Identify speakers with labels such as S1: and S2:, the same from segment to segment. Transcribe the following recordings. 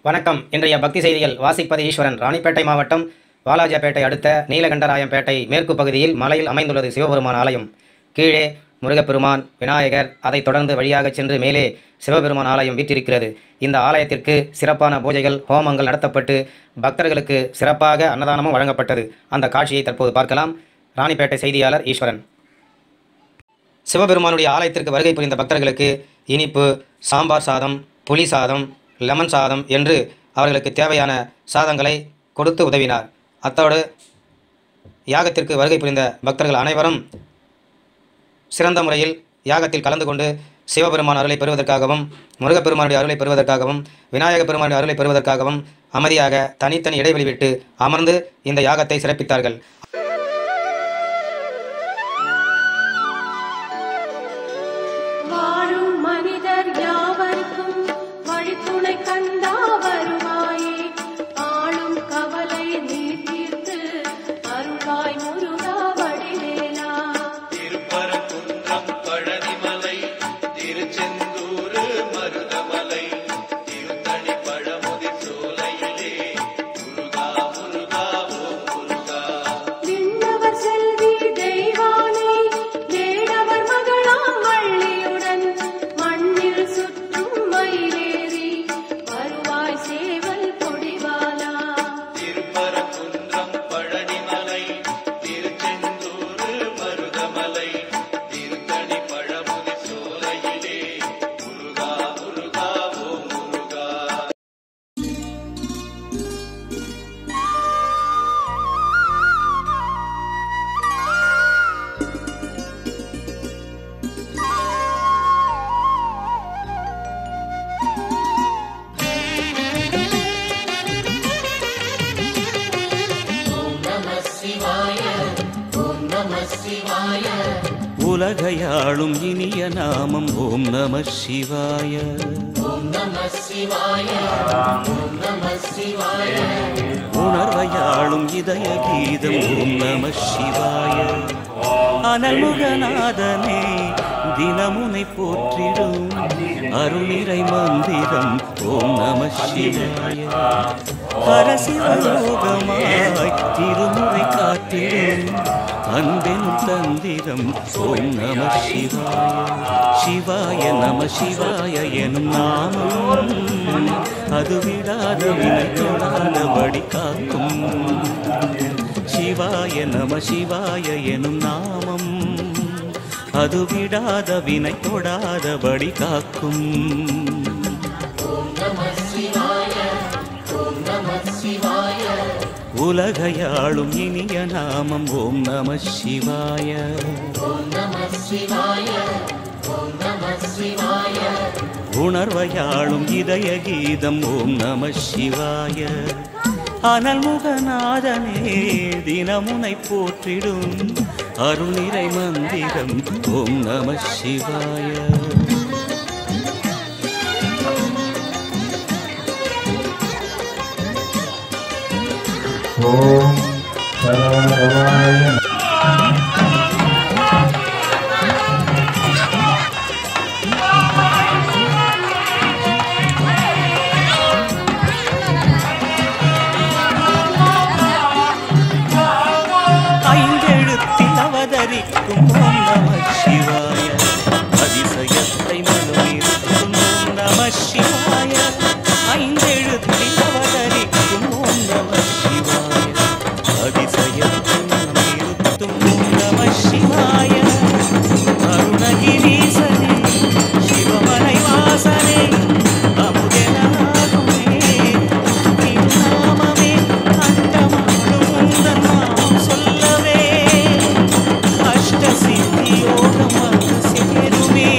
S1: வணக்கம் இன்றைய பக்தி செய்திகள் வாசிப்பது ஈஸ்வரன் ராணிப்பேட்டை மாவட்டம் வாலாஜாபேட்டை அடுத்த நீலகண்டராயம்பேட்டை மேற்கு பகுதியில் மலையில் அமைந்துள்ளது சிவபெருமான் ஆலயம் கீழே முருகப்பெருமான் விநாயகர் அதைத் தொடர்ந்து வழியாக சென்று மேலே சிவபெருமான் ஆலயம் வீற்றிருக்கிறது இந்த ஆலயத்திற்கு சிறப்பான பூஜைகள் ஹோமங்கள் நடத்தப்பட்டு பக்தர்களுக்கு சிறப்பாக அன்னதானமும் வழங்கப்பட்டது அந்த காட்சியை தற்போது பார்க்கலாம் ராணிப்பேட்டை செய்தியாளர் ஈஸ்வரன் சிவபெருமானுடைய ஆலயத்திற்கு வருகை புரிந்த பக்தர்களுக்கு இனிப்பு சாம்பார் சாதம் புளி சாதம் லெமன் சாதம் என்று அவர்களுக்கு தேவையான சாதங்களை கொடுத்து உதவினார் அத்தோடு யாகத்திற்கு வருகை புரிந்த பக்தர்கள் அனைவரும் சிறந்த முறையில் யாகத்தில் கலந்து கொண்டு சிவபெருமான் அருளை பெறுவதற்காகவும் முருகப்பெருமானுடைய அருளை பெறுவதற்காகவும் விநாயக பெருமானுடைய அருளை பெறுவதற்காகவும் அமைதியாக தனித்தனி இடைவெளி விட்டு அமர்ந்து இந்த யாகத்தை சிறப்பித்தார்கள்
S2: வாழும் மனிதர் யாவருக்கும் வழித்துணை கந்தா வருவாயே ஆளும் கவலை நீ தீர்த்து அருள்வாய் முருகா வடிவேலா
S3: திருப்பரங்குன்றம் பழனிமலை திருச்செந்தூர் மருதமலை திருத்தணி பழமுதி சோலையிலே முருகா முருகா ஓ முருகா
S2: விண்ணவர் செல்வி தெய்வானை வேடவர் மகளாம் வள்ளியுடன் மண்ணில் சுற்றும் மயிலேறி வருவாய் சேவல் பொடிவாலா
S3: திருப்பரங்குன்றம் பழனிமலை திருச்செந்தூர் மருதமலை திருத்தணி பழமுதி சோலையிலே முருகா முருகா ஓ முருகா
S4: உலகையாளும் இனிய நாமம் ஓம் நம சிவாய உணர்வையாளும் இதய கீதம் ஓம் நம சிவாய அனல்முகநாதனே தினமுனை போற்றிடும் அருளிரை மந்திரம் ஓம் நம சிவாய பரசிவலோகமாய் திருமுறை காத்திடும் அன்பெனும் தந்திரம் ஓம் நம சிவாய சிவாய நம சிவாய எனும் நாமம் அது விடாத வினை தொடாதபடி காக்கும் சிவாய நம சிவாய எனும் நாமம் அது விடாத வினை தொடாதபடி காக்கும் உலகையாளும் இனிய நாமம் ஓம் நம சிவாய உணர்வையாளும் இதய கீதம் ஓம் நம சிவாய அனல்முகநாதனே தினமுனை போற்றிடும் அருளிரை மந்திரம் ஓம் நம சிவாய
S5: ஓம் சரவணபவாய
S4: ஐந்தெழுத்தில் அவதரிக்கும் ஓம் நம சிவாய அதிசயத்தை மனதிருக்கும் ஓம் நம சிவாய ஐந்தெழுத்தில் அவதரிக்கும் ஓம் நம சிவாய அதிசயத்தை மனதிருக்கும் ஓம் நம சிவாய அருணகிரீசனே சிவமலை வாசனே அமுதனாகுமே திருநாமமே அண்டமாடும் உந்தன் நாமம் சொல்லவே அஷ்ட சித்தி யோகம் வந்து சேருமே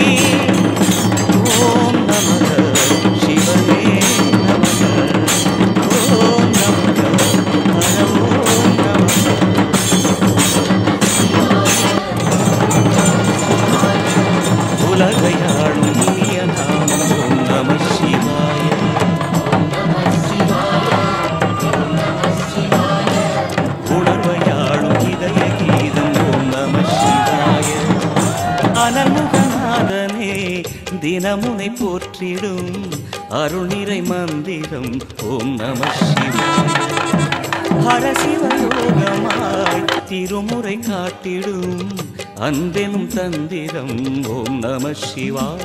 S4: ஓம் நமக சிவனே நமக ஓம் நமக ஹர ஓம் நமக உலகையாளும் இனிய நாமம் ஓம் நம சிவாய உணர்வையாளும் இதய கீதம் ஓம் நம சிவாய அனல்முகநாதனே தினமுனை போற்றிடும் அருணிறை மந்திரம் ஓம் நம சிவாய ஹரசிவயோகமாய் திருமுறை காட்டிடும் அன்பெனும் தந்திரம் ஓம் நம சிவாய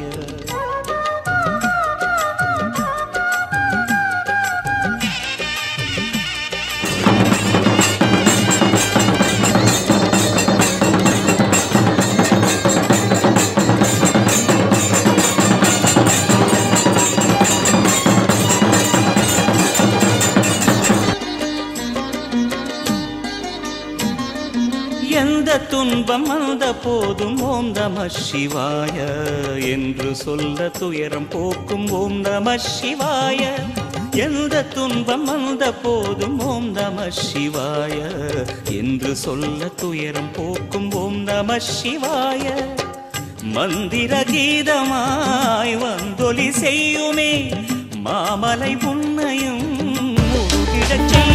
S4: எந்த துன்பம் வந்த போதும் ஓம் நம சிவாய என்று சொல்ல துயரம் போக்கும் ஓம் நம சிவாய எந்த துன்பம் வந்த போதும் ஓம் நம சிவாய என்று சொல்ல துயரம் போக்கும் ஓம் நம சிவாய மந்திர கீதமாய் வந்தொலி செய்யுமே மாமலை உன்னையும் முருகிடச் செய்யும்